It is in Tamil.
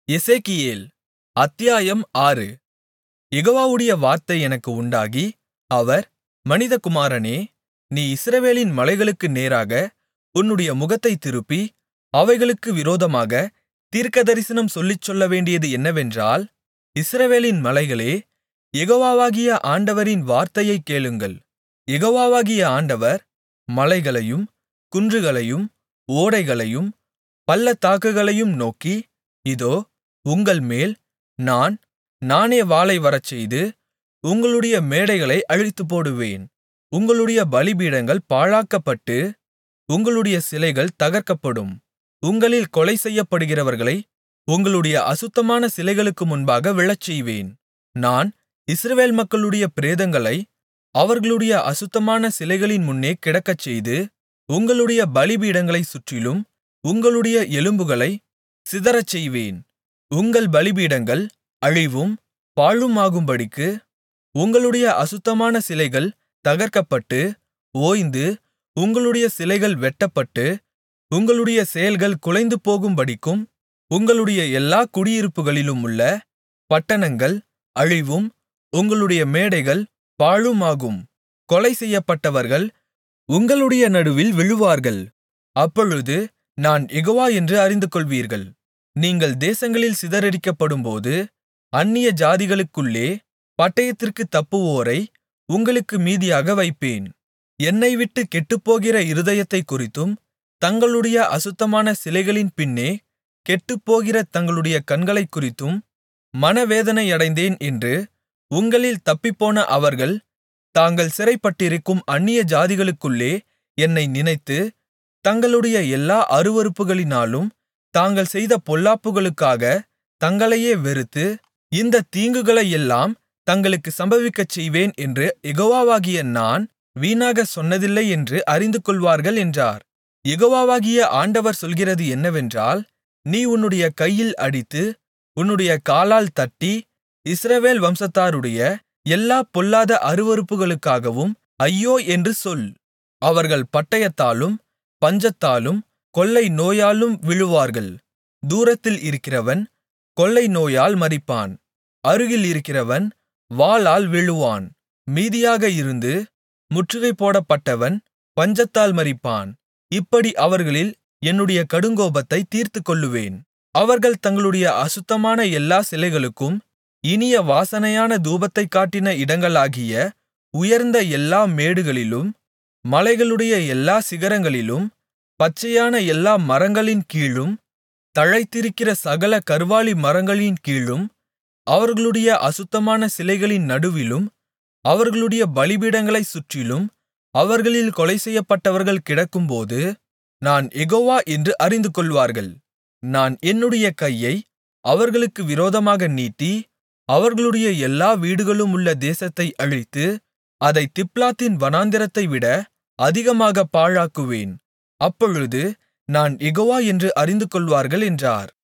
எசேக்கியேல் அத்தியாயம் ஆறு யெகோவாவுடைய வார்த்தை எனக்கு உண்டாகி அவர் மனிதகுமாரனே நீ இஸ்ரவேலின் மலைகளுக்கு நேராக உன்னுடைய முகத்தைத் திருப்பி அவைகளுக்கு விரோதமாகத் தீர்க்கதரிசனம் சொல்லிச் சொல்லவேண்டியது என்னவென்றால் இஸ்ரவேலின் மலைகளே யெகோவாகிய ஆண்டவரின் வார்த்தையைக் கேளுங்கள் யெகோவாகிய ஆண்டவர் மலைகளையும் குன்றுகளையும் ஓடைகளையும் பள்ளத்தாக்குகளையும் நோக்கி இதோ உங்கள்மேல் நான் நானே வாளை வரச்செய்து உங்களுடைய மேடைகளை அழித்துப்போடுவேன் உங்களுடைய பலிபீடங்கள் பாழாக்கப்பட்டு உங்களுடைய சிலைகள் தகர்க்கப்படும் உங்களில் கொலை செய்யப்படுகிறவர்களை உங்களுடைய அசுத்தமான சிலைகளுக்கு முன்பாக விழச்செய்வேன் நான் இஸ்ரவேல் மக்களுடைய பிரேதங்களை அவர்களுடைய அசுத்தமான சிலைகளின் முன்னே கிடக்கச்செய்து உங்களுடைய பலிபீடங்களைச் சுற்றிலும் உங்களுடைய எலும்புகளைச் சிதறச்செய்வேன் உங்கள் பலிபீடங்கள் அழிவும் பாழுமாகும்படிக்கு உங்களுடைய அசுத்தமான சிலைகள் தகர்க்கப்பட்டு ஓய்ந்து உங்களுடைய சிலைகள் வெட்டப்பட்டு உங்களுடைய செயல்கள் குலைந்துபோகும்படிக்கும் உங்களுடைய எல்லா குடியிருப்புகளிலுமுள்ள பட்டணங்கள் அழிவும் உங்களுடைய மேடைகள் பாழுமாகும் கொலை செய்யப்பட்டவர்கள் உங்களுடைய நடுவில் விழுவார்கள் அப்பொழுது நான் யெகோவா என்று அறிந்துகொள்வீர்கள் நீங்கள் தேசங்களில் சிதறடிக்கப்படும்போது அந்நிய ஜாதிகளுக்குள்ளே பட்டயத்திற்குத் தப்புவோரை உங்களுக்கு மீதியாக வைப்பேன் என்னைவிட்டுக் கெட்டுப்போகிற இருதயத்தைக்குறித்தும் தங்களுடைய அசுத்தமான சிலைகளின் பின்னே கெட்டுப்போகிற தங்களுடைய கண்களைக்குறித்தும் மனவேதனையடைந்தேன் என்று உங்களில் தப்பிப்போன அவர்கள் தாங்கள் சிறைப்பட்டிருக்கும் அந்நிய ஜாதிகளுக்குள்ளே என்னை நினைத்து தங்களுடைய எல்லா அருவருப்புகளினாலும் தாங்கள் செய்த பொல்லாப்புகளுக்காகத் தங்களையே வெறுத்து இந்தத் தீங்குகளையெல்லாம் தங்களுக்கு சம்பவிக்கச் செய்வேன் என்று யெகோவாகிய நான் வீணாகச் சொன்னதில்லை என்று அறிந்துகொள்வார்கள் என்றார் யெகோவாகிய ஆண்டவர் சொல்கிறது என்னவென்றால் நீ உன்னுடைய கையில் அடித்து உன்னுடைய காலால் தட்டி இஸ்ரவேல் வம்சத்தாருடைய எல்லா பொல்லாத அருவருப்புகளுக்காகவும் ஐயோ என்று சொல் அவர்கள் பட்டயத்தாலும் பஞ்சத்தாலும் கொள்ளை நோயாலும் விழுவார்கள் தூரத்தில் இருக்கிறவன் கொள்ளை நோயால் மரிப்பான் அருகில் இருக்கிறவன் வாளால் விழுவான் மீதியாக இருந்து முற்றுகை போடப்பட்டவன் பஞ்சத்தால் மரிப்பான் இப்படி அவர்களில் என்னுடைய கடுங்கோபத்தை தீர்த்துக்கொள்ளுவேன் அவர்கள் தங்களுடைய அசுத்தமான எல்லா சிலைகளுக்கும் இனிய வாசனையான தூபத்தைக் காட்டின இடங்களாகிய உயர்ந்த எல்லா மேடுகளிலும் மலைகளுடைய எல்லா சிகரங்களிலும் பச்சையான எல்லா மரங்களின் கீழும் தழைத்திருக்கிற சகல கர்வாலி மரங்களின் கீழும் அவர்களுடைய அசுத்தமான சிலைகளின் நடுவிலும் அவர்களுடைய பலிபீடங்களைச் சுற்றிலும் அவர்களில் கொலை செய்யப்பட்டவர்கள் கிடக்கும்போது நான் யெகோவா என்று அறிந்துகொள்வார்கள் நான் என்னுடைய கையை அவர்களுக்கு விரோதமாக நீட்டி அவர்களுடைய எல்லா வீடுகளுமுள்ள தேசத்தை அழித்து அதைத் திப்லாத்தின் வனாந்திரத்தைவிட அதிகமாகப் பாழாக்குவேன் அப்பொழுது நான் யெகோவா என்று அறிந்துகொள்வார்கள் என்றார்